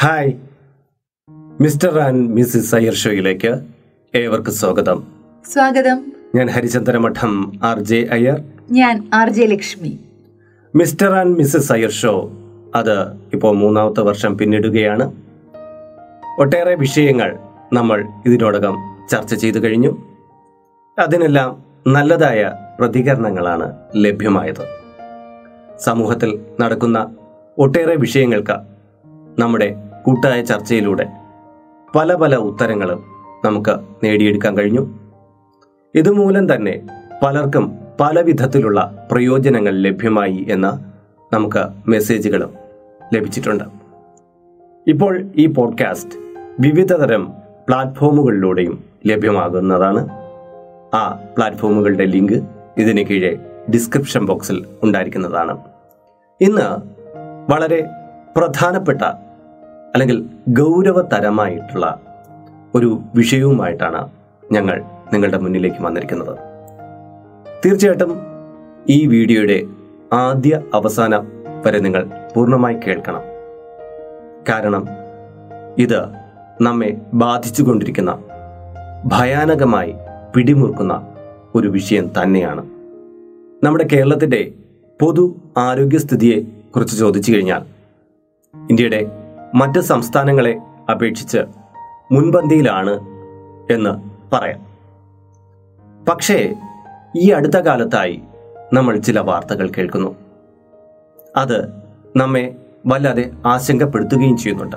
Hi Mr and Mrs Iyer ഷോയിലേക്ക് ഏവർക്കും സ്വാഗതം സ്വാഗതം ഞാൻ ഹരിചന്ദ്രമഠം ആർ ജെ അയ്യർ ഞാൻ R J Lakshmi Mr and Mrs Iyer show അത് ഇപ്പോൾ മൂന്നാമത്തെ വർഷം പിന്നിടുകയാണ് ഒട്ടേറെ വിഷയങ്ങൾ നമ്മൾ ഇതിനോടകം ചർച്ച ചെയ്തു കഴിഞ്ഞു അതിനെല്ലാം നല്ലതായ പ്രതികരണങ്ങളാണ് ലഭ്യമായത് സമൂഹത്തിൽ നടക്കുന്ന ഒട്ടേറെ വിഷയങ്ങൾക്ക് നമ്മുടെ കൂട്ടായ ചർച്ചയിലൂടെ പല പല ഉത്തരങ്ങളും നമുക്ക് നേടിയെടുക്കാൻ കഴിഞ്ഞു ഇതുമൂലം തന്നെ പലർക്കും പല വിധത്തിലുള്ള പ്രയോജനങ്ങൾ ലഭ്യമായി എന്ന നമുക്ക് മെസ്സേജുകളും ലഭിച്ചിട്ടുണ്ട് ഇപ്പോൾ ഈ പോഡ്കാസ്റ്റ് വിവിധ തരം പ്ലാറ്റ്ഫോമുകളിലൂടെയും ലഭ്യമാകുന്നതാണ് ആ പ്ലാറ്റ്ഫോമുകളുടെ ലിങ്ക് ഇതിന് കീഴെ ഡിസ്ക്രിപ്ഷൻ ബോക്സിൽ ഉണ്ടായിരിക്കുന്നതാണ് ഇന്ന് വളരെ പ്രധാനപ്പെട്ട അല്ലെങ്കിൽ ഗൗരവതരമായിട്ടുള്ള ഒരു വിഷയവുമായിട്ടാണ് ഞങ്ങൾ നിങ്ങളുടെ മുന്നിലേക്ക് വന്നിരിക്കുന്നത് തീർച്ചയായിട്ടും ഈ വീഡിയോയുടെ ആദ്യ അവസാനം വരെ നിങ്ങൾ പൂർണ്ണമായി കേൾക്കണം കാരണം ഇത് നമ്മെ ബാധിച്ചുകൊണ്ടിരിക്കുന്ന ഭയാനകമായി പിടിമുറുക്കുന്ന ഒരു വിഷയം തന്നെയാണ് നമ്മുടെ കേരളത്തിന്റെ പൊതു ആരോഗ്യസ്ഥിതിയെ കുറിച്ച് ചോദിച്ചു കഴിഞ്ഞാൽ ഇന്ത്യയുടെ മറ്റ് സംസ്ഥാനങ്ങളെ അപേക്ഷിച്ച് മുൻപന്തിയിലാണ് എന്ന് പറയാം പക്ഷേ ഈ അടുത്ത കാലത്തായി നമ്മൾ ചില വാർത്തകൾ കേൾക്കുന്നു അത് നമ്മെ വല്ലാതെ ആശങ്കപ്പെടുത്തുകയും ചെയ്യുന്നുണ്ട്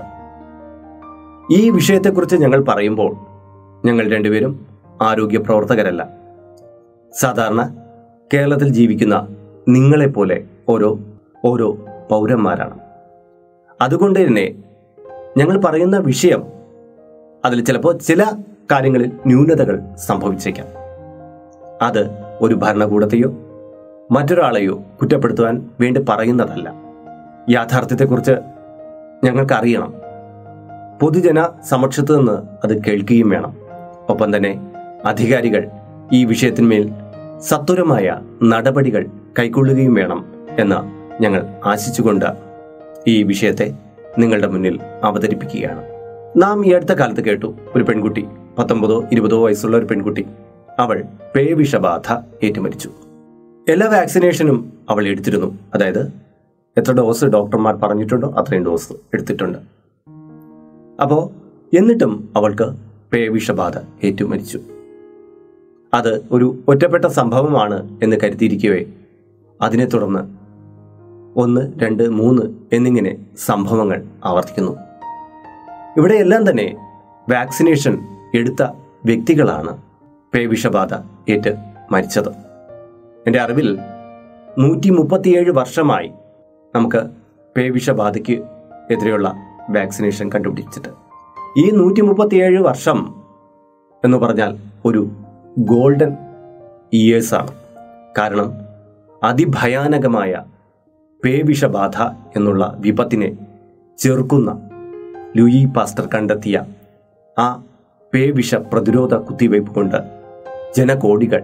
ഈ വിഷയത്തെക്കുറിച്ച് ഞങ്ങൾ പറയുമ്പോൾ ഞങ്ങൾ രണ്ടുപേരും ആരോഗ്യ പ്രവർത്തകരല്ല സാധാരണ കേരളത്തിൽ ജീവിക്കുന്ന നിങ്ങളെപ്പോലെ ഓരോ ഓരോ പൗരന്മാരാണ് അതുകൊണ്ട് തന്നെ ഞങ്ങൾ പറയുന്ന വിഷയം അതിൽ ചിലപ്പോൾ ചില കാര്യങ്ങളിൽ ന്യൂനതകൾ സംഭവിച്ചേക്കാം അത് ഒരു ഭരണകൂടത്തെയോ മറ്റൊരാളെയോ കുറ്റപ്പെടുത്തുവാൻ വേണ്ടി പറയുന്നതല്ല യാഥാർത്ഥ്യത്തെക്കുറിച്ച് ഞങ്ങൾക്ക് അറിയണം പൊതുജന സമക്ഷത്ത് നിന്ന് അത് കേൾക്കുകയും വേണം ഒപ്പം തന്നെ അധികാരികൾ ഈ വിഷയത്തിന്മേൽ സത്വരമായ നടപടികൾ കൈക്കൊള്ളുകയും വേണം എന്ന് ഞങ്ങൾ ആശിച്ചുകൊണ്ട് ഈ വിഷയത്തെ നിങ്ങളുടെ മുന്നിൽ അവതരിപ്പിക്കുകയാണ് നാം ഈ അടുത്ത കാലത്ത് കേട്ടു ഒരു പെൺകുട്ടി പത്തൊമ്പതോ ഇരുപതോ വയസ്സുള്ള ഒരു പെൺകുട്ടി അവൾ പേവിഷബാധ ഏറ്റുമരിച്ചു എല്ലാ വാക്സിനേഷനും അവൾ എടുത്തിരുന്നു അതായത് എത്ര ഡോസ് ഡോക്ടർമാർ പറഞ്ഞിട്ടുണ്ടോ അത്രയും ഡോസ് എടുത്തിട്ടുണ്ട് അപ്പോൾ എന്നിട്ടും അവൾക്ക് പേവിഷബാധ ഏറ്റുമരിച്ചു അത് ഒരു ഒറ്റപ്പെട്ട സംഭവമാണ് എന്ന് കരുതിയിരിക്കവേ അതിനെ തുടർന്ന് ഒന്ന് രണ്ട് മൂന്ന് എന്നിങ്ങനെ സംഭവങ്ങൾ ആവർത്തിക്കുന്നു ഇവിടെയെല്ലാം തന്നെ വാക്സിനേഷൻ എടുത്ത വ്യക്തികളാണ് പേവിഷബാധ ഏറ്റ് മരിച്ചത് എൻ്റെ അറിവിൽ നൂറ്റി മുപ്പത്തിയേഴ് വർഷമായി നമുക്ക് പേവിഷബാധയ്ക്ക് എതിരെയുള്ള വാക്സിനേഷൻ കണ്ടുപിടിച്ചിട്ട് ഈ നൂറ്റി മുപ്പത്തിയേഴ് വർഷം എന്ന് പറഞ്ഞാൽ ഒരു ഗോൾഡൻ ഇയേഴ്സാണ് കാരണം അതിഭയാനകമായ പേവിഷബാധ എന്നുള്ള വിപത്തിനെ ചെറുക്കുന്ന ലൂയി പാസ്റ്റർ കണ്ടെത്തിയ ആ പേവിഷ പ്രതിരോധ കുത്തിവയ്പ് കൊണ്ട് ജനകോടികൾ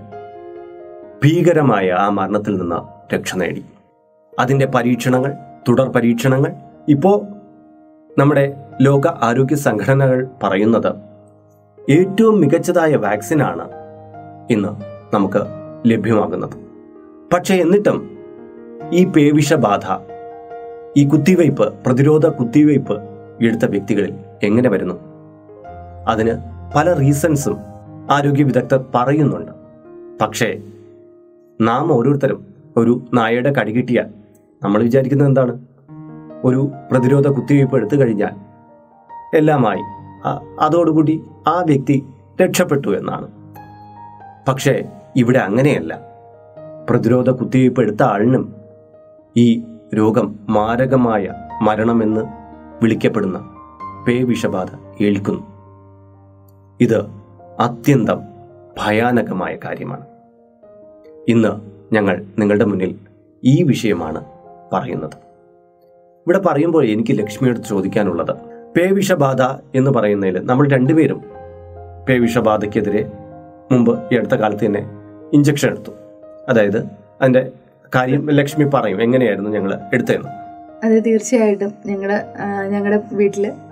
ഭീകരമായ ആ മരണത്തിൽ നിന്ന് രക്ഷ നേടി അതിൻ്റെ പരീക്ഷണങ്ങൾ തുടർ പരീക്ഷണങ്ങൾ ഇപ്പോൾ നമ്മുടെ ലോക ആരോഗ്യ സംഘടനകൾ പറയുന്നത് ഏറ്റവും മികച്ചതായ വാക്സിനാണ് ഇന്ന് നമുക്ക് ലഭ്യമാകുന്നത് പക്ഷേ എന്നിട്ടും ഈ പേവിഷബാധ ഈ കുത്തിവയ്പ് പ്രതിരോധ കുത്തിവയ്പ് എടുത്ത വ്യക്തികളിൽ എങ്ങനെ വരുന്നു അതിന് പല റീസൺസും ആരോഗ്യ വിദഗ്ധർ പറയുന്നുണ്ട് പക്ഷേ നാം ഓരോരുത്തരും ഒരു നായയുടെ കടി കിട്ടിയാൽ നമ്മൾ വിചാരിക്കുന്നത് എന്താണ് ഒരു പ്രതിരോധ കുത്തിവയ്പ് എടുത്തു കഴിഞ്ഞാൽ എല്ലാമായി ആ- അതോടുകൂടി ആ വ്യക്തി രക്ഷപ്പെട്ടു എന്നാണ് പക്ഷേ ഇവിടെ അങ്ങനെയല്ല പ്രതിരോധ കുത്തിവയ്പ് എടുത്ത ആളിനും ഈ രോഗം മാരകമായ മരണമെന്ന് വിളിക്കപ്പെടുന്ന പേവിഷബാധ ഏൽക്കുന്നു ഇത് അത്യന്തം ഭയാനകമായ കാര്യമാണ് ഇന്ന് ഞങ്ങൾ നിങ്ങളുടെ മുന്നിൽ ഈ വിഷയമാണ് പറയുന്നത് ഇവിടെ പറയുമ്പോൾ എനിക്ക് ലക്ഷ്മിയോട് ചോദിക്കാനുള്ളത് പേവിഷബാധ എന്ന് പറയുന്നതിൽ നമ്മൾ രണ്ടുപേരും പേവിഷബാധയ്ക്കെതിരെ മുമ്പ് ഈ അടുത്ത കാലത്ത് തന്നെ ഇഞ്ചക്ഷൻ എടുത്തു അതായത് അതിന്റെ കാര്യം ലക്ഷ്മി പറയും എങ്ങനെയായിരുന്നു ഞങ്ങൾ എടുത്തതെന്ന് അത് തീർച്ചയായിട്ടും ഞങ്ങളുടെ ഞങ്ങളുടെ വീട്ടിൽ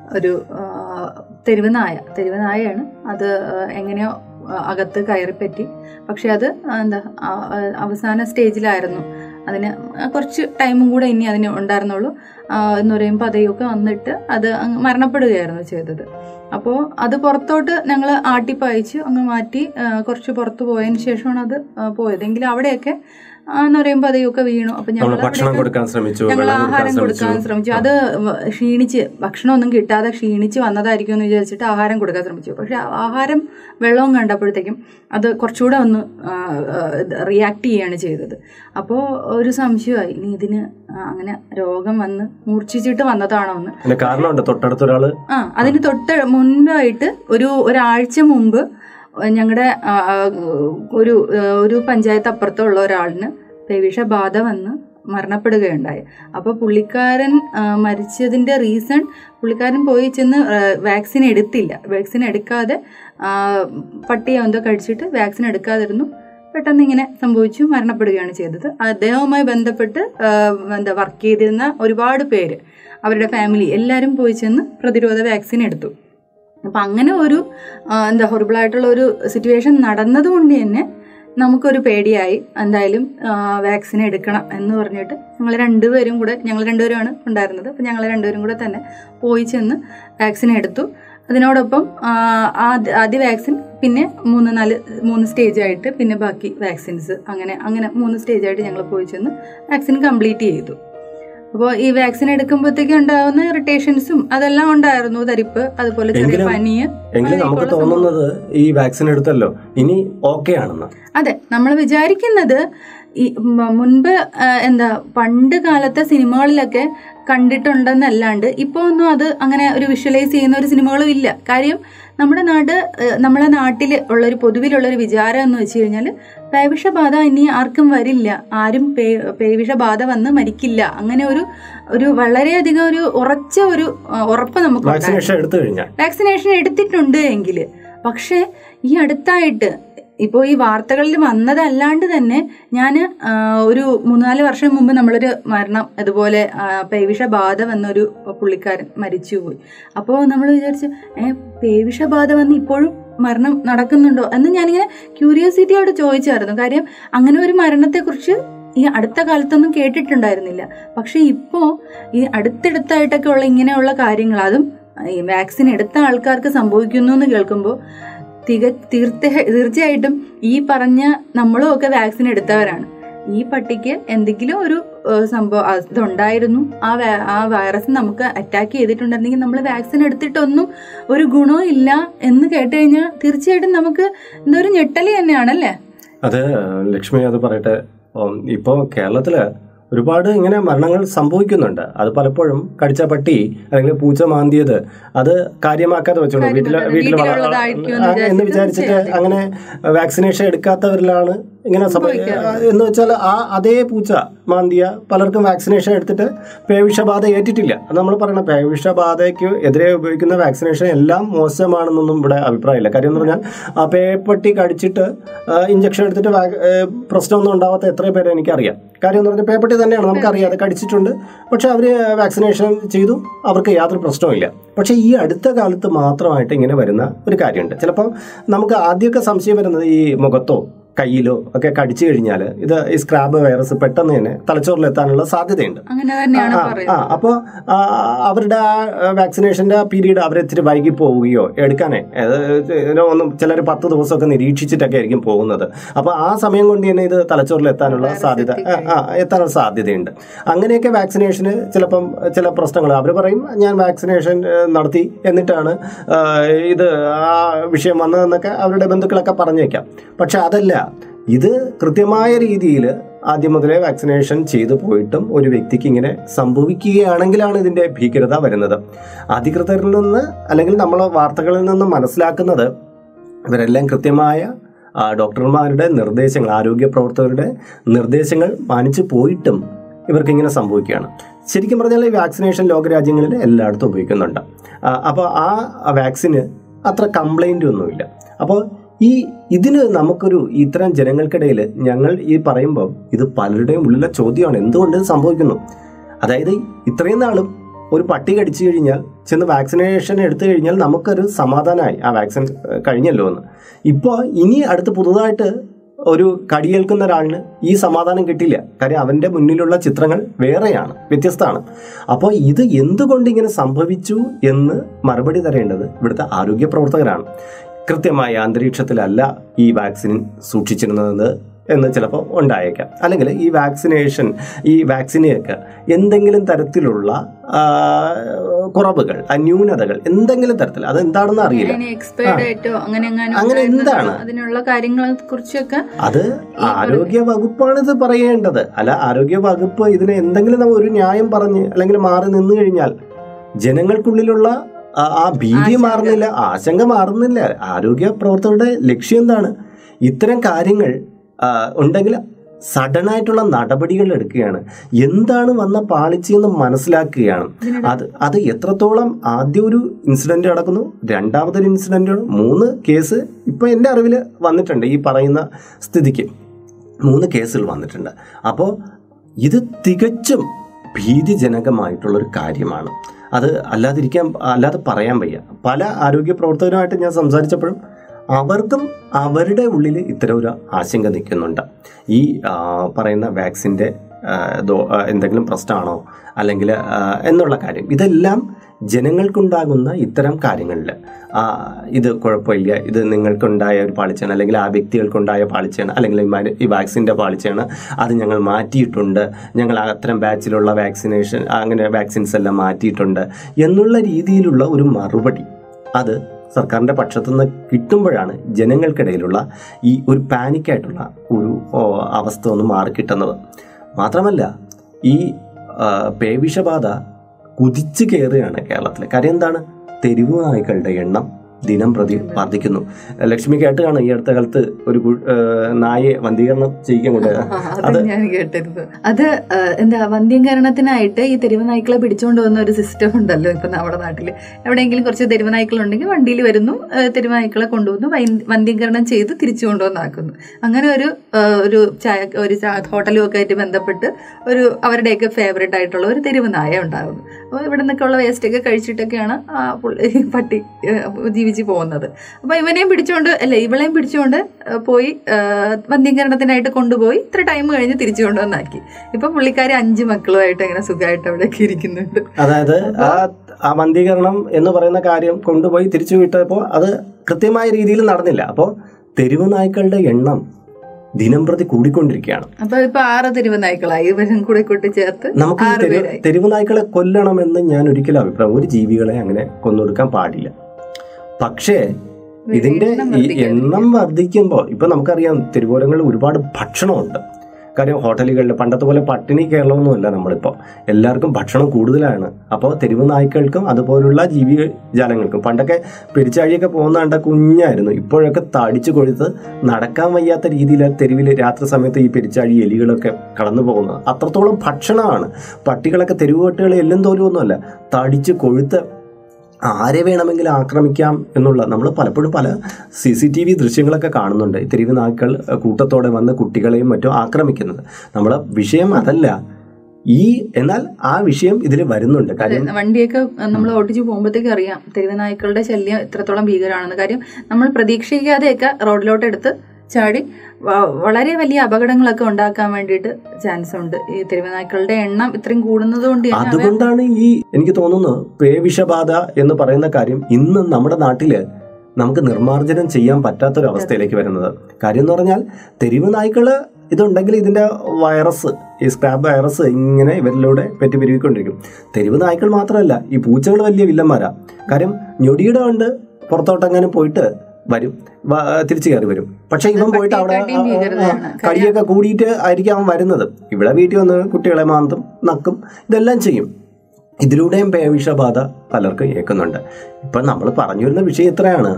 ഒരു ആ, തെരുവ് നായ തെരുവ് നായയാണ് അത് ആ, എങ്ങനെയോ ആ, അകത്ത് കയറിപ്പറ്റി പക്ഷെ അത് ആ, എന്താ ആ, ആ, അവസാന സ്റ്റേജിലായിരുന്നു അതിന് കുറച്ച് ടൈമും കൂടെ ഇനി അതിന് ഉണ്ടായിരുന്നുള്ളൂ ആ, എന്ന് പറയുമ്പോൾ പതയൊക്കെ വന്നിട്ട് അത് അങ്ങ് മരണപ്പെടുകയായിരുന്നു ചെയ്തത് അപ്പോൾ അത് പുറത്തോട്ട് ഞങ്ങൾ ആട്ടിപ്പായിച്ചു അങ്ങ് മാറ്റി ആ, കുറച്ച് പുറത്ത് പോയതിന് ശേഷമാണ് അത് ആ, പോയത് എങ്കിലും അവിടെയൊക്കെ ആ, എന്ന് പറയുമ്പോൾ പതയൊക്കെ വീണു അപ്പം നമ്മൾ ഞങ്ങൾ ഭക്ഷണം കൊടുക്കാൻ ശ്രമിച്ചു ഞങ്ങൾ വെള്ളം കൊടുക്കാൻ ആഹാരം കൊടുക്കാൻ ശ്രമിച്ചു ശ്രമിച്ചു അത് വ- ക്ഷീണിച്ച് ഭക്ഷണമൊന്നും കിട്ടാതെ ക്ഷീണിച്ച് വന്നതായിരിക്കും എന്ന് വിചാരിച്ചിട്ട് ആഹാരം കൊടുക്കാൻ ശ്രമിച്ചു പക്ഷെ ആ- ആഹാരം വെള്ളവും കണ്ടപ്പോഴത്തേക്കും അത് കുറച്ചുകൂടെ ഒന്ന് റിയാക്ട് ചെയ്യാണ് ചെയ്തത് അപ്പോൾ ഒരു സംശയമായി ഇനി ഇതിന് ആ, അങ്ങനെ രോഗം വന്ന് മൂർച്ഛിച്ചിട്ട് വന്നതാണോ എന്ന് അതിന്റെ കാരണമുണ്ട് തൊട്ടടുത്തൊരാള് ആ അതിന് തൊട്ട് മുൻപായിട്ട് ഒരു ഒരാഴ്ച മുമ്പ് ഞങ്ങളുടെ ഒരു ആ, ഒരു പഞ്ചായത്ത് അപ്പുറത്തുള്ള ഒരാളിന് പേവിഷ ബാധ വന്ന് മരണപ്പെടുകയുണ്ടായി അപ്പോൾ പുള്ളിക്കാരൻ ആ, മരിച്ചതിൻ്റെ റീസൺ പുള്ളിക്കാരൻ പോയി ചെന്ന് വാക്സിൻ എടുത്തില്ല വാക്സിൻ എടുക്കാതെ ആ, പട്ടിയോ എന്തോ കഴിച്ചിട്ട് വാക്സിൻ എടുക്കാതിരുന്നു പെട്ടെന്ന് ഇങ്ങനെ സംഭവിച്ചു മരണപ്പെടുകയാണ് ചെയ്തത് അദ്ദേഹവുമായി ബന്ധപ്പെട്ട് ആ, എന്താ വർക്ക് ചെയ്തിരുന്ന ഒരുപാട് പേര് അവരുടെ ഫാമിലി എല്ലാവരും പോയി ചെന്ന് പ്രതിരോധ വാക്സിൻ എടുത്തു അപ്പം അങ്ങനെ ഒരു ആ, എന്താ ഹൊറിബിളായിട്ടുള്ള ഒരു സിറ്റുവേഷൻ നടന്നതുകൊണ്ട് തന്നെ നമുക്കൊരു പേടിയായി എന്തായാലും വാക്സിൻ എടുക്കണം എന്ന് പറഞ്ഞിട്ട് ഞങ്ങൾ രണ്ടുപേരും കൂടെ ഞങ്ങൾ രണ്ടുപേരുമാണ് ഉണ്ടായിരുന്നത് അപ്പം ഞങ്ങൾ രണ്ടുപേരും കൂടെ തന്നെ പോയി ചെന്ന് വാക്സിൻ എടുത്തു അതിനോടൊപ്പം ആ, ആദ്യ ആദ്യ വാക്സിൻ പിന്നെ മൂന്ന് നാല് മൂന്ന് സ്റ്റേജ് ആയിട്ട് പിന്നെ ബാക്കി വാക്സിൻസ് അങ്ങനെ അങ്ങനെ മൂന്ന് സ്റ്റേജ് ആയിട്ട് ഞങ്ങൾ പോയി ചെന്ന് വാക്സിൻ കംപ്ലീറ്റ് ചെയ്തു അപ്പോൾ ഈ വാക്സിൻ എടുക്കുമ്പോഴത്തേക്ക് ഉണ്ടാകുന്ന ഇറിറ്റേഷൻസും അതെല്ലാം ഉണ്ടായിരുന്നു തരിപ്പ് അതുപോലെ ചെറിയ എങ്കിലും- പനിയ് എങ്കിലും നമുക്ക് അങ്ങനെയൊക്കെയുള്ള തോന്നുന്നത് ഈ വാക്സിൻ എടുത്തല്ലോ ഇനി ഓക്കെ ആണെന്ന് അതെ നമ്മൾ വിചാരിക്കുന്നത് ഈ മ- മുൻപ് ആ, എന്താ പണ്ട് കാലത്തെ സിനിമകളിലൊക്കെ കണ്ടിട്ടുണ്ടെന്നല്ലാണ്ട് ഇപ്പോൾ ഒന്നും അത് അങ്ങനെ ഒരു വിഷ്വലൈസ് ചെയ്യുന്ന ഒരു സിനിമകളും ഇല്ല കാര്യം നമ്മുടെ നാട് ഏ, നമ്മളെ നാട്ടിൽ ഉള്ളൊരു പൊതുവിലുള്ള ഒരു വിചാരം എന്ന് വെച്ച് കഴിഞ്ഞാൽ പേവിഷബാധ ഇനി ആർക്കും വരില്ല ആരും പേ പേവിഷബാധ വന്ന് മരിക്കില്ല അങ്ങനെ ഒരു ഒരു വളരെയധികം ഒരു ഉറച്ച ഒരു ആ, ഉറപ്പ് നമുക്ക് വാക്സിനേഷൻ എടുത്തു കഴിഞ്ഞാൽ വാക്സിനേഷൻ എടുത്തിട്ടുണ്ട് എങ്കിൽ പക്ഷേ ഈ അടുത്തായിട്ട് ഇപ്പോൾ ഈ വാർത്തകളിൽ വന്നതല്ലാണ്ട് തന്നെ ഞാൻ ഒരു മൂന്നാല് വർഷം മുമ്പ് നമ്മളൊരു മരണം അതുപോലെ ആ, പേവിഷബാധ വന്നൊരു പുള്ളിക്കാരൻ മരിച്ചുപോയി അപ്പോൾ നമ്മൾ വിചാരിച്ചു ഏ പേവിഷബാധ വന്ന് ഇപ്പോഴും മരണം നടക്കുന്നുണ്ടോ എന്ന് ഞാനിങ്ങനെ ക്യൂരിയോസിറ്റിയോട് ചോദിച്ചായിരുന്നു കാര്യം അങ്ങനെ ഒരു മരണത്തെക്കുറിച്ച് ഈ അടുത്ത കാലത്തൊന്നും കേട്ടിട്ടുണ്ടായിരുന്നില്ല പക്ഷെ ഇപ്പോൾ ഈ അടുത്തടുത്തായിട്ടൊക്കെ ഉള്ള ഇങ്ങനെയുള്ള കാര്യങ്ങൾ അതും ഈ വാക്സിൻ എടുത്ത ആൾക്കാർക്ക് സംഭവിക്കുന്നു എന്ന് കേൾക്കുമ്പോൾ തിക തീർത്ത തീർച്ചയായിട്ടും ഈ പറഞ്ഞ നമ്മളും ഒക്കെ വാക്സിൻ എടുത്തവരാണ് ഈ പട്ടിക്ക് എന്തെങ്കിലും ഒരു ഏഹ്, സംഭവം അത് ഇതുണ്ടായിരുന്നു ആ വാ- ആ വൈറസ് നമുക്ക് അറ്റാക്ക് ചെയ്തിട്ടുണ്ടെങ്കിൽ നമ്മൾ വാക്സിൻ എടുത്തിട്ടൊന്നും ഒരു ഗുണവും ഇല്ല എന്ന് കേട്ട് കഴിഞ്ഞാൽ തീർച്ചയായിട്ടും നമുക്ക് എന്തോ ഒരു ഞെട്ടല് തന്നെയാണല്ലേ അത് ലക്ഷ്മി അത് പറയട്ടെ ഉം, ഇപ്പോ കേരളത്തില് ഒരുപാട് ഇങ്ങനെ മരണങ്ങൾ സംഭവിക്കുന്നുണ്ട് അത് പലപ്പോഴും കടിച്ച പട്ടി അല്ലെങ്കിൽ പൂച്ച മാന്തിയത് അത് കാര്യമാക്കാതെ വെച്ചോളൂ വീട്ടില് കാര്യമാക്കാതെ വീട്ടിൽ വള- വീട്ടിലുള്ളതായിരിക്കും എന്ന് ആ, എന്ന് വിചാരിച്ചിട്ട് വിചാരിച്ചിട്ട് അങ്ങനെ വാക്സിനേഷൻ എടുക്കാത്തവരിലാണ് ഇങ്ങനെ സംഭവിക്കുക സംഭവിക്കാറ്. എന്ന് വെച്ചാൽ ആ അതേ പൂച്ച മാന്തിയ പലർക്കും വാക്സിനേഷൻ എടുത്തിട്ട് പേവിഷബാധ ഏറ്റിട്ടില്ല അത് നമ്മൾ പറയണം പേവിഷബാധയ്ക്ക് എതിരെ ഉപയോഗിക്കുന്ന വാക്സിനേഷൻ എല്ലാം മോശമാണെന്നൊന്നും ഇവിടെ അഭിപ്രായമില്ല കാര്യം എന്ന് പറഞ്ഞാൽ ആ പേപ്പട്ടി കടിച്ചിട്ട് ഇഞ്ചക്ഷൻ എടുത്തിട്ട് വാ- ഏ, പ്രശ്നമൊന്നും ഉണ്ടാവാത്ത എത്ര പേരെ എനിക്കറിയാം കാര്യം എന്ന് പറഞ്ഞാൽ പേപ്പട്ടി തന്നെയാണ് നമുക്കറിയാം അത് കടിച്ചിട്ടുണ്ട് പക്ഷെ അവർ വാക്സിനേഷൻ ചെയ്തു അവർക്ക് യാതൊരു പ്രശ്നവുമില്ല പക്ഷെ ഈ അടുത്ത കാലത്ത് മാത്രമായിട്ട് ഇങ്ങനെ വരുന്ന ഒരു കാര്യമുണ്ട് ചിലപ്പോൾ നമുക്ക് ആദ്യമൊക്കെ സംശയം വരുന്നത് ഈ മുഖത്തോ കയ്യിലോ ഒക്കെ കടിച്ചു കഴിഞ്ഞാൽ ഇത് ഈ സ്ക്രാബ് വൈറസ് പെട്ടെന്ന് തന്നെ തലച്ചോറിലെത്താനുള്ള സാധ്യതയുണ്ട് അങ്ങനെ തന്നെയാണ് ആ, ആ പറയുന്നത് അപ്പോൾ അവരുടെ ആ വാക്സിനേഷന്റെ ആ പീരീഡ് അവരെ ഇത്തിരി വൈകി പോവുകയോ എടുക്കാനേ അത് ഇതിനെ ഒന്ന് ചിലർ പത്ത് ദിവസമൊക്കെ നിരീക്ഷിച്ചിട്ടൊക്കെ ആയിരിക്കും പോകുന്നത് അപ്പോൾ ആ സമയം കൊണ്ട് തന്നെ ഇത് തലച്ചോറിൽ എത്താനുള്ള വൈറസ് സാധ്യത ആ, എത്തിക്കഴിയും. ആ എത്താനുള്ള സാധ്യതയുണ്ട് അങ്ങനെയൊക്കെ വാക്സിനേഷന് ചിലപ്പം ചില പ്രശ്നങ്ങൾ അവർ പറയും ഞാൻ വാക്സിനേഷൻ ഏ, നടത്തി എന്നിട്ടാണ് ആ, ഇത് ആ വിഷയം വന്നതെന്നൊക്കെ അവരുടെ ബന്ധുക്കളൊക്കെ പറഞ്ഞേക്കാം പക്ഷെ അതല്ല ഇത് കൃത്യമായ രീതിയിൽ ആദ്യം മുതലേ വാക്സിനേഷൻ ചെയ്തു പോയിട്ടും ഒരു വ്യക്തിക്ക് ഇങ്ങനെ സംഭവിക്കുകയാണെങ്കിലാണ് ഇതിന്റെ ഭീകരത വരുന്നത് അധികൃതരിൽ നിന്ന് അല്ലെങ്കിൽ നമ്മൾ വാർത്തകളിൽ നിന്ന് മനസ്സിലാക്കുന്നത് ഇവരെല്ലാം കൃത്യമായ ആ, ഡോക്ടർമാരുടെ നിർദ്ദേശങ്ങൾ ആരോഗ്യ പ്രവർത്തകരുടെ നിർദ്ദേശങ്ങൾ മാനിച്ചു പോയിട്ടും ഇവർക്ക് ഇങ്ങനെ സംഭവിക്കുകയാണ് ശരിക്കും പറഞ്ഞാൽ ഈ വാക്സിനേഷൻ ലോകരാജ്യങ്ങളിൽ എല്ലായിടത്തും ഉപയോഗിക്കുന്നുണ്ട് അപ്പോൾ ആ വാക്സിന് അത്ര കംപ്ലൈൻ്റ് ഒന്നുമില്ല അപ്പോൾ ഈ ഇതിന് നമുക്കൊരു ഇത്തരം ജനങ്ങൾക്കിടയിൽ ഞങ്ങൾ ഈ പറയുമ്പോൾ ഇത് പലരുടെയും ഉള്ളിലെ ചോദ്യമാണ് എന്തുകൊണ്ട് ഇത് സംഭവിക്കുന്നു അതായത് ഇത്രയും നാളും ഒരു പട്ടി കടിച്ചു കഴിഞ്ഞാൽ ചെന്ന് വാക്സിനേഷൻ എടുത്തു കഴിഞ്ഞാൽ നമുക്കൊരു സമാധാനമായി ആ വാക്സിൻ ഏഹ്, കഴിഞ്ഞല്ലോ എന്ന് ഇപ്പോൾ ഇനി അടുത്ത് പുതുതായിട്ട് ഒരു കടിയേൽക്കുന്ന ഒരാളിന് ഈ സമാധാനം കിട്ടില്ല കാര്യം അവൻ്റെ മുന്നിലുള്ള ചിത്രങ്ങൾ വേറെയാണ് വ്യത്യസ്തമാണ് അപ്പോൾ ഇത് എന്തുകൊണ്ട് ഇങ്ങനെ സംഭവിച്ചു എന്ന് മറുപടി തരേണ്ടത് ഇവിടുത്തെ ആരോഗ്യ പ്രവർത്തകരാണ് കൃത്യമായ അന്തരീക്ഷത്തിലല്ല ഈ വാക്സിൻ സൂക്ഷിച്ചിരുന്നത് എന്ന് ചിലപ്പോൾ ഉണ്ടായേക്കാം അല്ലെങ്കിൽ ഈ വാക്സിനേഷൻ ഈ വാക്സിനെയൊക്കെ എന്തെങ്കിലും തരത്തിലുള്ള ആ, കുറവുകൾ ആ, ന്യൂനതകൾ എന്തെങ്കിലും തരത്തിൽ അതെന്താണെന്ന് അറിയില്ല എക്സ്പയർഡ് ആയിട്ടോ അങ്ങനെ എങ്ങാനും അങ്ങനെ ഉണ്ടായിരുന്നോ? എന്താണ്? അതിനുള്ള കാര്യങ്ങളെ കുറിച്ചൊക്കെ അത് ആരോഗ്യ വകുപ്പാണ് ഇത് പറയേണ്ടത് അല്ല ആരോഗ്യ വകുപ്പ് ഇതിന് എന്തെങ്കിലും നമ്മ ഒരു ന്യായം പറഞ്ഞ് അല്ലെങ്കിൽ മാറി നിന്നു കഴിഞ്ഞാൽ ജനങ്ങൾക്കുള്ളിലുള്ള ആ- ആ ഭീതി ആശങ്ക. മാറുന്നില്ല ആശങ്ക മാറുന്നില്ല ആരോഗ്യ പ്രവർത്തകരുടെ ലക്ഷ്യം എന്താണ് ഇത്തരം കാര്യങ്ങൾ ആ, ഉണ്ടെങ്കിൽ സഡൻ ആയിട്ടുള്ള നടപടികൾ എടുക്കുകയാണ് എന്താണ് വന്ന പാളിച്ചയെന്ന് മനസ്സിലാക്കുകയാണ് അത് അത് എത്രത്തോളം ആദ്യം ഒരു ഇൻസിഡന്റ് നടക്കുന്നു രണ്ടാമതൊരു ഇൻസിഡന്റ് മൂന്ന് കേസ് ഇപ്പൊ എൻ്റെ അറിവിൽ വന്നിട്ടുണ്ട് ഈ പറയുന്ന സ്ഥിതിക്ക് മൂന്ന് കേസുകൾ വന്നിട്ടുണ്ട് അപ്പോൾ ഇത് തികച്ചും ഭീതിജനകമായിട്ടുള്ളൊരു കാര്യമാണ് അത് അല്ലാതിരിക്കാൻ അല്ലാതെ പറയാൻ വയ്യ പല ആരോഗ്യ പ്രവർത്തകരുമായിട്ട് ഞാൻ സംസാരിച്ചപ്പോഴും അവർക്കും അവരുടെ ഉള്ളിൽ ഇത്തരം ഒരു ആശങ്ക നിൽക്കുന്നുണ്ട് ഈ ആ, പറയുന്ന വാക്സിൻ്റെ എന്തെങ്കിലും പ്രശ്നമാണോ അല്ലെങ്കിൽ ആ, എന്നുള്ള കാര്യം ഇതെല്ലാം ജനങ്ങൾക്കുണ്ടാകുന്ന ഇത്തരം കാര്യങ്ങളിൽ ഇത് കുഴപ്പമില്ല ഇത് നിങ്ങൾക്കുണ്ടായ ഒരു പാളിച്ചയാണ് അല്ലെങ്കിൽ ആ വ്യക്തികൾക്കുണ്ടായ പാളിച്ചയാണ് അല്ലെങ്കിൽ ഈ മരു- ഈ വാക്സിൻ്റെ പാളിച്ചയാണ് അത് ഞങ്ങൾ മാറ്റിയിട്ടുണ്ട് ഞങ്ങൾ അത്തരം ബാച്ചിലുള്ള വാക്സിനേഷൻ അങ്ങനെ വാക്സിൻസ് എല്ലാം മാറ്റിയിട്ടുണ്ട് എന്നുള്ള രീതിയിലുള്ള ഒരു മറുപടി അത് സർക്കാരിൻ്റെ പക്ഷത്തു നിന്ന് കിട്ടുമ്പോഴാണ് ജനങ്ങൾക്കിടയിലുള്ള ഈ ഒരു പാനിക്കായിട്ടുള്ള ഒരു ഓ, അവസ്ഥ ഒന്ന് മാറിക്കിട്ടുന്നത് മാത്രമല്ല ഈ ആ, പേവിഷബാധ കുതിച്ചു കയറുകയാണ് കേരളത്തിൽ കാര്യം എന്താണ് തെരുവ് നായ്ക്കളുടെ എണ്ണം ദിനം പ്രതി വർദ്ധിക്കുന്നു ലക്ഷ്മി കേട്ട് കാണും ഈ അടുത്ത കാലത്ത് ഒരു കു- ആ, നായയെ വന്ധീകരണം ചെയ്യിക്കാൻ കൊണ്ട് അത് അത് ഞാൻ കേട്ടിരുന്നു അത് ആ, എന്താ വന്ധ്യംകരണത്തിനായിട്ട് ഈ തെരുവ് നായ്ക്കളെ പിടിച്ചുകൊണ്ട് പോകുന്ന ഒരു സിസ്റ്റം ഉണ്ടല്ലോ ഇപ്പൊ നമ്മുടെ നാട്ടില് എവിടെയെങ്കിലും കുറച്ച് തെരുവ് നായ്ക്കൾ ഉണ്ടെങ്കിൽ വണ്ടിയിൽ വരുന്നു ആ, തെരുവ് നായ്ക്കളെ കൊണ്ടുവന്നു വൈ- വന്ധ്യംകരണം ചെയ്ത് തിരിച്ചു കൊണ്ടുവന്നാക്കുന്നു അങ്ങനെ ഒരു ആ, ഒരു ചായ ഒരു ചാ- ഹോട്ടലും ഒക്കെ ആയിട്ട് ബന്ധപ്പെട്ട് ഒരു അവരുടെയൊക്കെ ഫേവറേറ്റ് ആയിട്ടുള്ള ഒരു തെരുവ് നായ ഉണ്ടാകുന്നു അപ്പോൾ ഇവിടെ നിന്നൊക്കെ ഉള്ള വേസ്റ്റ് ഒക്കെ കഴിച്ചിട്ടൊക്കെയാണ് ആ പുള്ളി ഈ പട്ടി ആ, ജീവിച്ച് പോകുന്നത് അപ്പോൾ ഇവനെയും പിടിച്ചുകൊണ്ട് അല്ല ഇവളെയും പിടിച്ചുകൊണ്ട് ആ, പോയി ആ, വന്ധ്യംകരണത്തിനായിട്ട് കൊണ്ടുപോയി ഇത്ര ടൈം കഴിഞ്ഞ് തിരിച്ചു കൊണ്ടുവന്നാക്കി ഇപ്പൊ പുള്ളിക്കാരി അഞ്ച് മക്കളുമായിട്ട് ഇങ്ങനെ സുഖമായിട്ട് അവിടെയൊക്കെ ഇരിക്കുന്നുണ്ട് അതായത് ആ ആ വന്ധീകരണം എന്ന് പറയുന്ന കാര്യം കൊണ്ടുപോയി തിരിച്ചു വിട്ടപ്പോൾ അത് കൃത്യമായ രീതിയിൽ നടന്നില്ല അപ്പോൾ തെരുവ് നായ്ക്കളുടെ എണ്ണം ദിനം പ്രതി കൂടിക്കൊണ്ടിരിക്കുകയാണ് അപ്പൊ ഇപ്പൊ ആറ് തെരുവ് നായ്ക്കളായി ഇവരും കൂടെ കൂട്ടി ചേർത്ത് നമുക്ക് ഈ ആറ് തെരു പേരായി. തെരുവ് നായ്ക്കളെ കൊല്ലണമെന്ന് ഞാൻ ഒരിക്കലും അഭിപ്രായം ഒരു ജീവികളെ അങ്ങനെ കൊന്നൊടുക്കാൻ പാടില്ല പക്ഷേ ഇതിന്റെ എണ്ണം ഈ വർദ്ധിക്കാൻ എണ്ണം വർദ്ധിക്കുമ്പോൾ ഇപ്പൊ നമുക്കറിയാം തെരുവോരങ്ങളിൽ ഒരുപാട് ഭക്ഷണമുണ്ട് കാര്യം ഹോട്ടലുകളിൽ പണ്ടത്തെ പോലെ പട്ടിണി കേരളമൊന്നുമല്ല നമ്മളിപ്പോൾ എല്ലാവർക്കും ഭക്ഷണം കൂടുതലാണ് അപ്പോൾ തെരുവ് നായ്ക്കൾക്കും അതുപോലുള്ള ജീവി ജാലങ്ങൾക്കും പണ്ടൊക്കെ പെരിച്ചാഴിയൊക്കെ പോകുന്ന കണ്ട കുഞ്ഞായിരുന്നു ഇപ്പോഴൊക്കെ തടിച്ചു കൊഴുത്ത് നടക്കാൻ വയ്യാത്ത രീതിയിൽ തെരുവിൽ രാത്രി സമയത്ത് ഈ പെരിച്ചാഴി എലികളൊക്കെ കടന്നു പോകുന്നത് അത്രത്തോളം ഭക്ഷണമാണ് പട്ടികളൊക്കെ തെരുവ് പട്ടികൾ എല്ലും തോലും ഒന്നുമല്ല തടിച്ച് കൊഴുത്ത് ആരെ വേണമെങ്കിലും ആക്രമിക്കാം എന്നുള്ള നമ്മൾ പലപ്പോഴും പല സി സി ടി വി ദൃശ്യങ്ങളൊക്കെ കാണുന്നുണ്ട് ഈ തെരുവ് നായ്ക്കൾ അഹ്, കൂട്ടത്തോടെ വന്ന് കുട്ടികളെയും മറ്റും ആക്രമിക്കുന്നത് നമ്മളെ വിഷയം അതല്ല ഈ എന്നാൽ ആ വിഷയം ഇതിൽ വരുന്നുണ്ട് കാര്യം വണ്ടിയൊക്കെ നമ്മൾ ഓടിച്ചു പോകുമ്പോഴത്തേക്ക് അറിയാം തെരുവ് നായ്ക്കളുടെ ശല്യം എത്രത്തോളം ഭീകരമാണെന്ന് കാര്യം നമ്മൾ പ്രതീക്ഷിക്കാതെയൊക്കെ റോഡിലോട്ട് എടുത്ത് ചാടി വ- വളരെ വലിയ അപകടങ്ങളൊക്കെ ഉണ്ടാക്കാൻ വേണ്ടിയിട്ട് ചാൻസ് ഉണ്ട് ഈ തെരുവ് നായ്ക്കളുടെ എണ്ണം ഇത്രയും കൂടുന്നത് കൊണ്ട് തന്നെ അവ- അതുകൊണ്ടാണ് ഈ എനിക്ക് തോന്നുന്നു പേവിഷബാധ എന്ന് പറയുന്ന കാര്യം ഇന്ന് നമ്മുടെ നാട്ടില് നമുക്ക് നിർമ്മാർജ്ജനം ചെയ്യാൻ പറ്റാത്തൊരവസ്ഥയിലേക്ക് വരുന്നത് കാര്യം എന്ന് പറഞ്ഞാൽ തെരുവ് നായ്ക്കള് ഇതുണ്ടെങ്കിൽ ഇതിന്റെ വൈറസ് ഈ സ്ക്രാബ് വൈറസ് ഇങ്ങനെ ഇവരിലൂടെ പെറ്റുപെരുവിക്കൊണ്ടിരിക്കും തെരുവ് നായ്ക്കൾ മാത്രമല്ല ഈ പൂച്ചകൾ വലിയ വില്ലന്മാരാ കാര്യം ഞൊടിയുടെ കൊണ്ട് പുറത്തോട്ടെങ്ങാനും പോയിട്ട് വരും വ- തിരിച്ചു കയറി വരും പക്ഷെ ഇവൻ പോയിട്ട് അവിടെ പട്ടിയെക്കാട്ടിയും ഭീകരതയാണ്. ആ, കടിയൊക്കെ കൂടിയിട്ട് ആയിരിക്കും അവൻ വരുന്നത് ഇവിടെ വീട്ടിൽ വന്ന് കുട്ടികളെ മാന്തും നക്കും ഇതെല്ലാം ചെയ്യും ഇതിലൂടെയും പേവിഷബാധ പലർക്കും ഏൽക്കുന്നുണ്ട് ഇപ്പം നമ്മൾ പറഞ്ഞു വരുന്ന വിഷയം ഇത്രയാണ്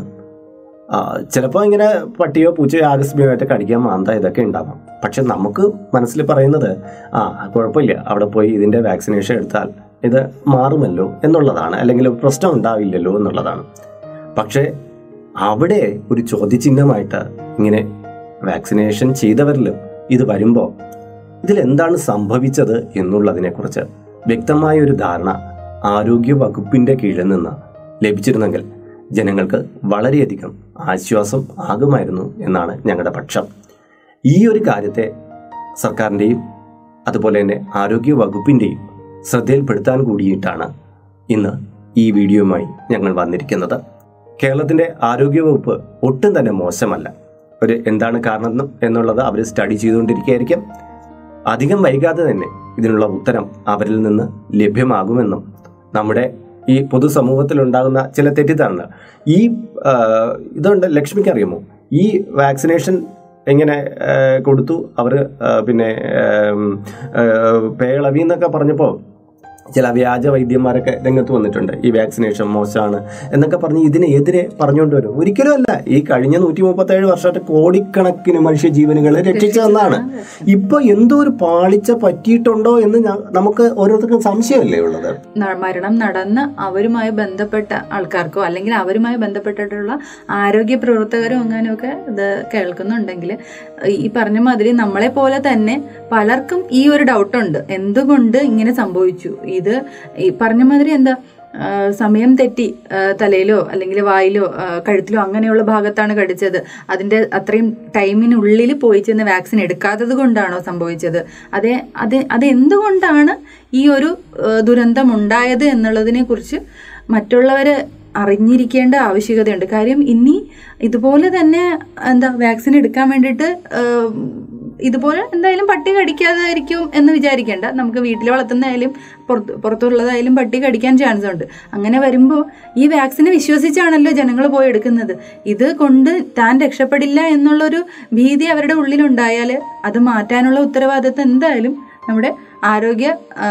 ചിലപ്പോൾ ഇങ്ങനെ പട്ടിയോ പൂച്ചയോ ആകസ്മികമായിട്ട് കടിക്കാൻ മാന്ത ഇതൊക്കെ ഉണ്ടാവാം പക്ഷെ നമുക്ക് മനസ്സിൽ പറയുന്നത് ആ കുഴപ്പമില്ല അവിടെ പോയി ഇതിൻ്റെ വാക്സിനേഷൻ എടുത്താൽ ഇത് മാറുമല്ലോ എന്നുള്ളതാണ് അല്ലെങ്കിൽ പ്രശ്നം ഉണ്ടാവില്ലല്ലോ എന്നുള്ളതാണ് പക്ഷേ അവിടെ ഒരു ചോദ്യചിഹ്നമായിട്ട് ഇങ്ങനെ വാക്സിനേഷൻ ചെയ്തവരിലും ഇത് വരുമ്പോൾ ഇതിൽ എന്താണ് സംഭവിച്ചത് എന്നുള്ളതിനെക്കുറിച്ച് വ്യക്തമായ ഒരു ധാരണ ആരോഗ്യ വകുപ്പിന്റെ കീഴിൽ നിന്ന് ലഭിച്ചിരുന്നെങ്കിൽ ജനങ്ങൾക്ക് വളരെയധികം ആശ്വാസം ആകുമായിരുന്നു എന്നാണ് ഞങ്ങളുടെ പക്ഷം ഈ ഒരു കാര്യത്തെ സർക്കാരിൻ്റെയും അതുപോലെ തന്നെ ആരോഗ്യ വകുപ്പിൻ്റെയും ശ്രദ്ധയിൽപ്പെടുത്താൻ കൂടിയിട്ടാണ് ഇന്ന് ഈ വീഡിയോയുമായി ഞങ്ങൾ വന്നിരിക്കുന്നത് കേരളത്തിൻ്റെ ആരോഗ്യവകുപ്പ് ഒട്ടും തന്നെ മോശമല്ല ഒരു എന്താണ് കാരണം എന്നും- എന്നുള്ളത് അവർ സ്റ്റഡി ചെയ്തുകൊണ്ടിരിക്കുകയായിരിക്കും അധികം വൈകാതെ തന്നെ ഇതിനുള്ള ഉത്തരം അവരിൽ നിന്ന് ലഭ്യമാകുമെന്നും നമ്മുടെ ഈ പൊതുസമൂഹത്തിൽ ഉണ്ടാകുന്ന ചില തെറ്റിദ്ധാരണ ഈ ആ, ഇതുണ്ട് ലക്ഷ്മിക്ക് അറിയാമോ ഈ വാക്സിനേഷൻ എങ്ങനെ ആ, കൊടുത്തു അവർ പിന്നെ ആം, ആ, പേളവി എന്നൊക്കെ പറഞ്ഞപ്പോൾ ചില വ്യാജ വൈദ്യന്മാരൊക്കെ രംഗത്ത് വന്നിട്ടുണ്ട് ഈ വാക്സിനേഷൻ മോശമാണ് എന്നൊക്കെ പറഞ്ഞ് ഇതിനെതിരെ പറഞ്ഞുകൊണ്ട് വരും ഒരിക്കലും അല്ല ഈ കഴിഞ്ഞ നൂറ്റി മുപ്പത്തേഴ് വർഷമായിട്ട് കോടിക്കണക്കിന് മനുഷ്യ ജീവനുകളെ രക്ഷിച്ചതെന്നാണ് ഇപ്പൊ എന്തോ ഒരു പാളിച്ച പറ്റിയിട്ടുണ്ടോ എന്ന് ഞ- നമുക്ക് ഓരോരുത്തർക്കും സംശയമല്ലേ ഉള്ളത് ന- മരണം നടന്ന അവരുമായി ബന്ധപ്പെട്ട ആൾക്കാർക്കോ അല്ലെങ്കിൽ അവരുമായി ബന്ധപ്പെട്ടിട്ടുള്ള ആരോഗ്യ പ്രവർത്തകരോ അങ്ങനെയോ ഒക്കെ ഇത് കേൾക്കുന്നുണ്ടെങ്കിൽ ഈ പറഞ്ഞ മാതിരി നമ്മളെ പോലെ തന്നെ പലർക്കും ഈ ഒരു ഡൗട്ടുണ്ട് എന്തുകൊണ്ട് ഇങ്ങനെ സംഭവിച്ചു ഇത് ഈ പറഞ്ഞ മാതിരി എന്താ ആ, സമയം തെറ്റി ആ, തലയിലോ അല്ലെങ്കിൽ വായിലോ ആ, കഴുത്തിലോ അങ്ങനെയുള്ള ഭാഗത്താണ് കടിച്ചത് അതിന്റെ അത്രയും ടൈമിനുള്ളിൽ പോയി ചെന്ന് വാക്സിൻ എടുക്കാത്തത് കൊണ്ടാണോ സംഭവിച്ചത് അതെ അത് അത് എന്തുകൊണ്ടാണ് ഈ ഒരു ആ, ദുരന്തം ഉണ്ടായത് എന്നുള്ളതിനെ കുറിച്ച് മറ്റുള്ളവര് അറിഞ്ഞിരിക്കേണ്ട ആവശ്യകതയുണ്ട് കാര്യം ഇനി ഇതുപോലെ തന്നെ എന്താ വാക്സിൻ എടുക്കാൻ വേണ്ടിയിട്ട് ആ, ഇതുപോലെ എന്തായാലും പട്ടി കടിക്കാതായിരിക്കും എന്ന് വിചാരിക്കേണ്ട നമുക്ക് വീട്ടിൽ വളർത്തുന്നതായാലും പുറത്ത് പുറത്തുള്ളതായാലും പട്ടി കടിക്കാൻ ചാൻസ് ഉണ്ട് അങ്ങനെ വരുമ്പോൾ ഈ വാക്സിനെ വിശ്വസിച്ചാണല്ലോ ജനങ്ങൾ പോയി എടുക്കുന്നത് ഇത് കൊണ്ട് താൻ രക്ഷപ്പെടില്ല എന്നുള്ളൊരു ഭീതി അവരുടെ ഉള്ളിലുണ്ടായാൽ അത് മാറ്റാനുള്ള ഉത്തരവാദിത്വം എന്തായാലും നമ്മുടെ ആരോഗ്യ ആ,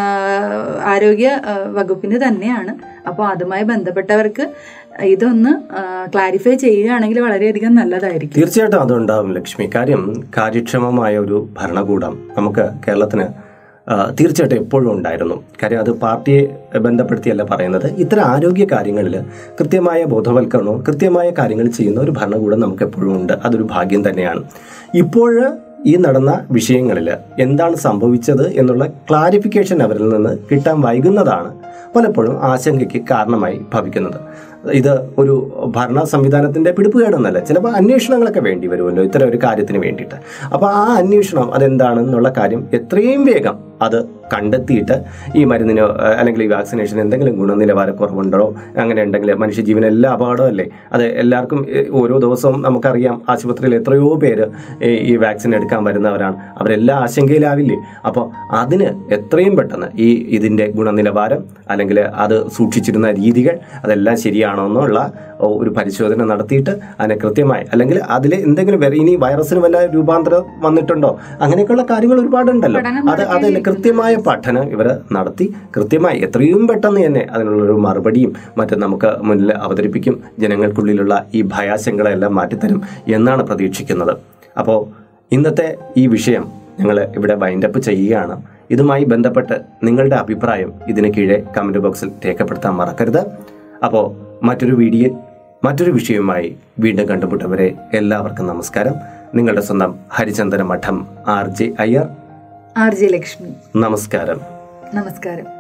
ആരോഗ്യ ആ, വകുപ്പിന് തന്നെയാണ് അപ്പോൾ അതുമായി ബന്ധപ്പെട്ടവർക്ക് ഇതൊന്ന് ക്ലാരിഫൈ ചെയ്യുകയാണെങ്കിൽ വളരെയധികം നല്ലതായിരിക്കും തീർച്ചയായിട്ടും അതുണ്ടാവും ലക്ഷ്മി കാര്യം കാര്യക്ഷമമായ ഒരു ഭരണകൂടം നമുക്ക് കേരളത്തിന് ആ, തീർച്ചയായിട്ടും എപ്പോഴും ഉണ്ടായിരുന്നു കാര്യം അത് പാർട്ടിയെ ബന്ധപ്പെടുത്തിയല്ല പറയുന്നത് ഇത്തരം ആരോഗ്യ കാര്യങ്ങളിൽ കൃത്യമായ ബോധവൽക്കരണവും കൃത്യമായ കാര്യങ്ങൾ ചെയ്യുന്ന ഒരു ഭരണകൂടം നമുക്ക് എപ്പോഴും ഉണ്ട് അതൊരു ഭാഗ്യം തന്നെയാണ് ഇപ്പോൾ ഈ നടന്ന വിഷയങ്ങളിൽ എന്താണ് സംഭവിച്ചത് എന്നുള്ള ക്ലാരിഫിക്കേഷൻ അവരിൽ നിന്ന് കിട്ടാൻ വൈകുന്നതാണ് പലപ്പോഴും ആശങ്കയ്ക്ക് കാരണമായി ഭവിക്കുന്നത് ഇത് ഒരു ഭരണ സംവിധാനത്തിന്റെ പിടിപ്പുകേടൊന്നല്ല ചിലപ്പോൾ അന്വേഷണങ്ങളൊക്കെ വേണ്ടി വരുമല്ലോ ഇത്തരം ഒരു കാര്യത്തിന് വേണ്ടിയിട്ട് അപ്പോൾ ആ അന്വേഷണം അതെന്താണെന്നുള്ള കാര്യം എത്രയും വേഗം അത് കണ്ടെത്തിയിട്ട് ഈ മരുന്നിനോ അഹ് അല്ലെങ്കിൽ ഈ വാക്സിനേഷൻ എന്തെങ്കിലും ഗുണനിലവാരക്കുറവുണ്ടോ അങ്ങനെ ഉണ്ടെങ്കിൽ മനുഷ്യജീവൻ എല്ലാ അപകടമല്ലേ അത് എല്ലാവർക്കും എ, ഓരോ ദിവസവും നമുക്കറിയാം ആശുപത്രിയിൽ എത്രയോ പേര് ഈ ഈ വാക്സിൻ എടുക്കാൻ വരുന്നവരാണ് അവരെല്ലാം ആശങ്കയിലാവില്ലേ അപ്പോൾ അതിന് എത്രയും പെട്ടെന്ന് ഈ ഇതിൻ്റെ ഗുണനിലവാരം അല്ലെങ്കിൽ അത് സൂക്ഷിച്ചിരുന്ന രീതികൾ അതെല്ലാം ശരിയാണോ എന്നുള്ള ഒരു പരിശോധന നടത്തിയിട്ട് അതിനെ കൃത്യമായി അല്ലെങ്കിൽ അതിൽ എന്തെങ്കിലും വേറെ ഇനി വൈറസിന് വല്ല രൂപാന്തരം വന്നിട്ടുണ്ടോ അങ്ങനെയൊക്കെയുള്ള കാര്യങ്ങൾ ഒരുപാടുണ്ടല്ലോ പഠനം അത് അതിൽ കൃത്യമായ പഠനം ഇവർ നടത്തി കൃത്യമായി എത്രയും പെട്ടെന്ന് തന്നെ അതിനുള്ളൊരു മറുപടിയും മറ്റും നമുക്ക് മുന്നിൽ അവതരിപ്പിക്കും ജനങ്ങൾക്കുള്ളിലുള്ള ഈ ഭയാശങ്കകളെല്ലാം മാറ്റിത്തരും എന്നാണ് പ്രതീക്ഷിക്കുന്നത് അപ്പോൾ ഇന്നത്തെ ഈ വിഷയം ഞങ്ങൾ ഇവിടെ വൈൻഡപ്പ് ചെയ്യുകയാണ് ഇതുമായി ബന്ധപ്പെട്ട് നിങ്ങളുടെ അഭിപ്രായം ഇതിന് കീഴെ കമൻറ്റ് ബോക്സിൽ രേഖപ്പെടുത്താൻ മറക്കരുത് അപ്പോൾ മറ്റൊരു വീഡിയോയിൽ മറ്റൊരു വിഷയവുമായി വീണ്ടും കണ്ടുമുട്ടവരെ എല്ലാവർക്കും നമസ്കാരം നിങ്ങളുടെ സ്വന്തം Harichandana Madom R J Iyer R J Lakshmi നമസ്കാരം നമസ്കാരം